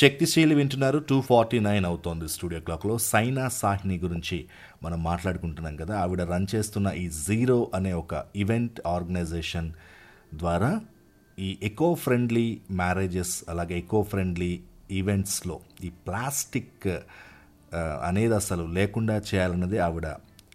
శక్తిశీలి వింటున్నారు two forty nine అవుతోంది స్టూడియో క్లాక్లో సైనా సాహ్ని గురించి మనం మాట్లాడుకుంటున్నాం కదా ఆవిడ రన్ చేస్తున్న ఈ జీరో అనే ఒక ఈవెంట్ ఆర్గనైజేషన్ ద్వారా ఈ ఎకో ఫ్రెండ్లీ మ్యారేజెస్ అలాగే ఎకో ఫ్రెండ్లీ ఈవెంట్స్లో ఈ ప్లాస్టిక్ ఆ, అనేది అసలు లేకుండా చేయాలన్నది ఆవిడ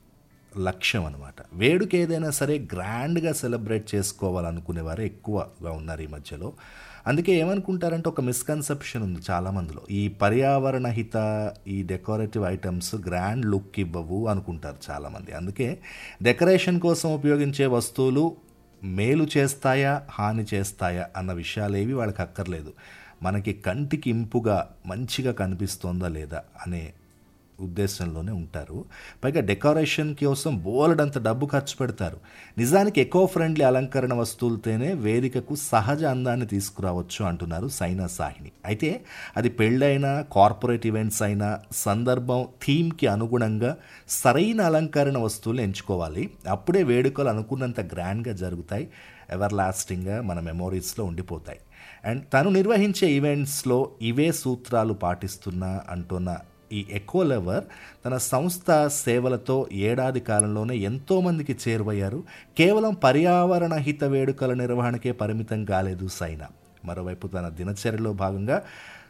లక్ష్యం అనమాట వేడుక ఏదైనా సరే గ్రాండ్గా సెలబ్రేట్ చేసుకోవాలనుకునేవారు ఎక్కువగా ఉన్నారు ఈ మధ్యలో అందుకే ఏమనుకుంటారంటే ఒక మిస్కన్సెప్షన్ ఉంది చాలామందిలో ఈ పర్యావరణ హిత ఈ డెకరేటివ్ ఐటమ్స్ గ్రాండ్ లుక్ ఇవ్వవు అనుకుంటారు చాలామంది అందుకే డెకరేషన్ కోసం ఉపయోగించే వస్తువులు మేలు చేస్తాయా హాని చేస్తాయా అన్న విషయాలేవి వాళ్ళకి అక్కర్లేదు మనకి కంటికి ఇంపుగా మంచిగా కనిపిస్తోందా లేదా అనే ఉద్దేశంలోనే ఉంటారు పైగా డెకరేషన్ కోసం బోలెడంత డబ్బు ఖర్చు పెడతారు నిజానికి ఎకో ఫ్రెండ్లీ అలంకరణ వస్తువులతోనే వేదికకు సహజ అందాన్ని తీసుకురావచ్చు అంటున్నారు సైనా సాహిని అయితే అది పెళ్ళైనా కార్పొరేట్ ఈవెంట్స్ అయినా సందర్భం థీమ్కి అనుగుణంగా సరైన అలంకరణ వస్తువులు ఎంచుకోవాలి అప్పుడే వేడుకలు అనుకున్నంత గ్రాండ్గా జరుగుతాయి ఎవర్ లాస్టింగ్గా మన మెమోరీస్లో ఉండిపోతాయి అండ్ తను నిర్వహించే ఈవెంట్స్లో ఇవే సూత్రాలు పాటిస్తున్నా అంటున్న ఈ ఎకో లవర్ తన సంస్థ సేవలతో ఏడాది కాలంలోనే ఎంతోమందికి చేరువయ్యారు కేవలం పర్యావరణ హిత వేడుకల నిర్వహణకే పరిమితం కాలేదు సైనా మరోవైపు తన దినచర్యలో భాగంగా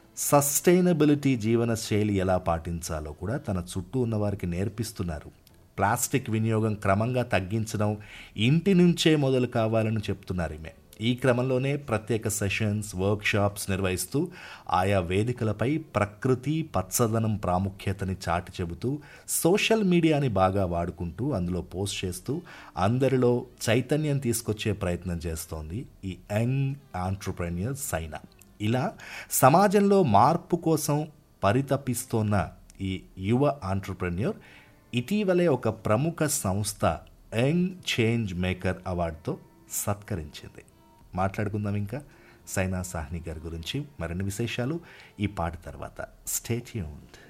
సస్టైనబిలిటీ జీవన శైలి ఎలా పాటించాలో కూడా తన చుట్టూ ఉన్న వారికి నేర్పిస్తున్నారు ప్లాస్టిక్ వినియోగం క్రమంగా తగ్గించడం ఇంటి నుంచే మొదలు కావాలని చెప్తున్నారు ఈమె ఈ క్రమంలోనే ప్రత్యేక సెషన్స్ వర్క్షాప్స్ నిర్వహిస్తూ ఆయా వేదికలపై ప్రకృతి పచ్చదనం ప్రాముఖ్యతని చాటి చెబుతూ సోషల్ మీడియాని బాగా వాడుకుంటూ అందులో పోస్ట్ చేస్తూ అందరిలో చైతన్యం తీసుకొచ్చే ప్రయత్నం చేస్తోంది ఈ యంగ్ ఆంటర్ప్రెన్యూర్ సైనా ఇలా సమాజంలో మార్పు కోసం పరితపిస్తోన్న ఈ యువ ఆంటర్ప్రెన్యూర్ ఇటీవలే ఒక ప్రముఖ సంస్థ యంగ్ చేంజ్ మేకర్ అవార్డుతో సత్కరించింది మాట్లాడుకుందాం ఇంకా సైనా సాహ్ని గారి గురించి మరిన్ని విశేషాలు ఈ పాట తర్వాత స్టేట్యూన్డ్